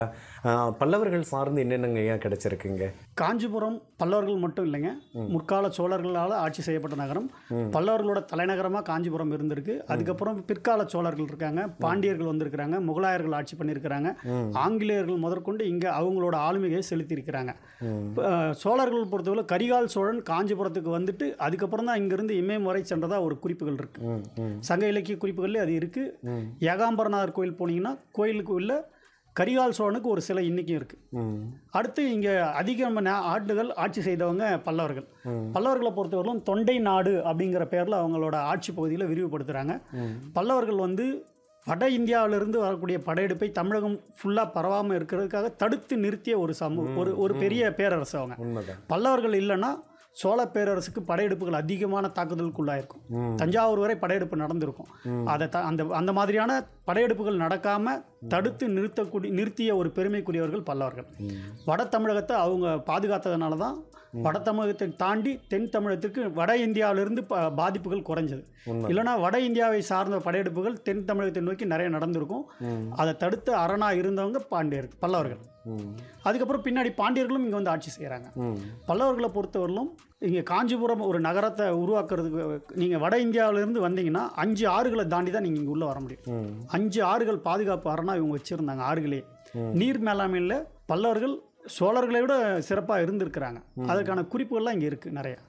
ஆஹ், பல்லவர்கள் சார்ந்து என்னென்னங்க ஏன் கிடைச்சிருக்குங்க காஞ்சிபுரம் பல்லவர்கள் மட்டும் இல்லைங்க முற்கால சோழர்களால் ஆட்சி செய்யப்பட்ட நகரம் பல்லவர்களோட தலைநகரமாக காஞ்சிபுரம் இருந்திருக்கு அதுக்கப்புறம் பிற்கால சோழர்கள் இருக்காங்க பாண்டியர்கள் வந்திருக்கிறாங்க முகலாயர்கள் ஆட்சி பண்ணியிருக்கிறாங்க ஆங்கிலேயர்கள் முதற்கொண்டு இங்கே அவங்களோட ஆளுமையை செலுத்தியிருக்கிறாங்க இப்ப, அஹ், சோழர்கள் பொறுத்தவரை கரிகால் சோழன் காஞ்சிபுரத்துக்கு வந்துட்டு அதுக்கப்புறம் தான் இங்கேருந்து இமயம் வரை சென்றதா ஒரு குறிப்புகள் இருக்கு ம் ம் சங்க இலக்கிய குறிப்புகள்லேயே அது இருக்குது ஏகாம்பரநாதர் கோயில் போனீங்கன்னா கோயிலுக்கு உள்ள கரிகால் சோழனுக்கு ஒரு சிலை இன்றைக்கும் இருக்குது ம் அடுத்து இங்கே அதிகமான ஆண்டுகள் ஆட்சி செய்தவங்க பல்லவர்கள் பல்லவர்களை பொறுத்தவரையிலும் தொண்டை நாடு அப்படிங்கிற பேரில் அவங்களோட ஆட்சி பகுதியில் விரிவுபடுத்துகிறாங்க பல்லவர்கள் வந்து வட இந்தியாவிலிருந்து வரக்கூடிய படையெடுப்பை தமிழகம் ஃபுல்லாக பரவாமல் இருக்கிறதுக்காக தடுத்து நிறுத்திய ஒரு சமூக ஒரு ஒரு பெரிய பேரரசு அவங்க உண்மைதான் பல்லவர்கள் இல்லைன்னா சோழ பேரரசுக்கு படையெடுப்புகள் அதிகமான தாக்குதலுக்குள்ளாயிருக்கும் தஞ்சாவூர் வரை படையெடுப்பு நடந்திருக்கும் அதை த அந்த அந்த மாதிரியான படையெடுப்புகள் நடக்காமல் தடுத்து நிறுத்தக்கூடிய நிறுத்திய ஒரு பெருமைக்குரியவர்கள் பல்லவர்கள் வட தமிழகத்தை அவங்க பாதுகாத்ததுனால தான் வட தமிழகத்தை தாண்டி தென் தமிழகத்திற்கு வட இந்தியாவிலிருந்து ப பாதிப்புகள் குறைஞ்சது இல்லைன்னா வட இந்தியாவை சார்ந்த படையெடுப்புகள் தென் தமிழகத்தை நோக்கி நிறைய நடந்திருக்கும் அதை தடுத்து அரணாக இருந்தவங்க பாண்டியர் பல்லவர்கள் ம் அதுக்கப்புறம் பின்னாடி பாண்டியர்களும் இங்கே வந்து ஆட்சி செய்கிறாங்க ம் பல்லவர்களை பொறுத்தவரையிலும் இங்கே காஞ்சிபுரம் ஒரு நகரத்தை உருவாக்குறதுக்கு நீங்கள் வட இந்தியாவிலேருந்து வந்தீங்கன்னா அஞ்சு ஆறுகளை தாண்டி தான் நீங்கள் இங்கே உள்ளே வர முடியும் ம் அஞ்சு ஆறுகள் பாதுகாப்பு அரணா இவங்க வச்சுருந்தாங்க ஆறுகளே நீர் மேலாண்மையில் பல்லவர்கள் சோழர்களை விட சிறப்பாக இருந்திருக்கிறாங்க அதற்கான குறிப்புகள்லாம் இங்கே இருக்குது நிறையா